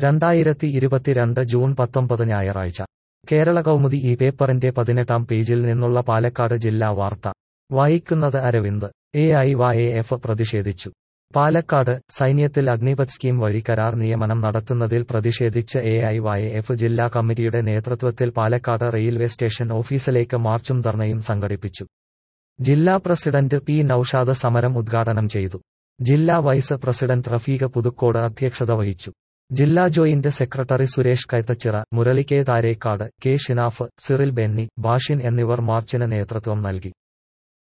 രണ്ടായിരത്തി ഇരുപത്തിരണ്ട് ജൂൺ പത്തൊമ്പത് ഞായറാഴ്ച കേരള കൗമുദി ഈ പേപ്പറിന്റെ പതിനെട്ടാം പേജിൽ നിന്നുള്ള പാലക്കാട് ജില്ലാ വാർത്ത വായിക്കുന്നത് Aravind A I Y F പ്രതിഷേധിച്ചു പാലക്കാട് സൈന്യത്തിൽ അഗ്നിപത് സ്കീം വഴി കരാർ നിയമനം നടത്തുന്നതിൽ പ്രതിഷേധിച്ച് എ ഐ വൈ എഫ് ജില്ലാ കമ്മിറ്റിയുടെ നേതൃത്വത്തിൽ പാലക്കാട് റെയിൽവേ സ്റ്റേഷൻ ഓഫീസിലേക്ക് മാർച്ചും ധർണയും സംഘടിപ്പിച്ചു ജില്ലാ പ്രസിഡന്റ് പി നൌഷാദ് സമരം ഉദ്ഘാടനം ചെയ്തു ജില്ലാ വൈസ് പ്രസിഡന്റ് റഫീഖ് പുതുക്കോട് അധ്യക്ഷത വഹിച്ചു ജില്ലാ joint secretary Suresh Kaithachira Murali K Tharekkad K Shinaf Cyril Benny Bashin എന്നിവർ മാർച്ചിന് നേതൃത്വം നൽകി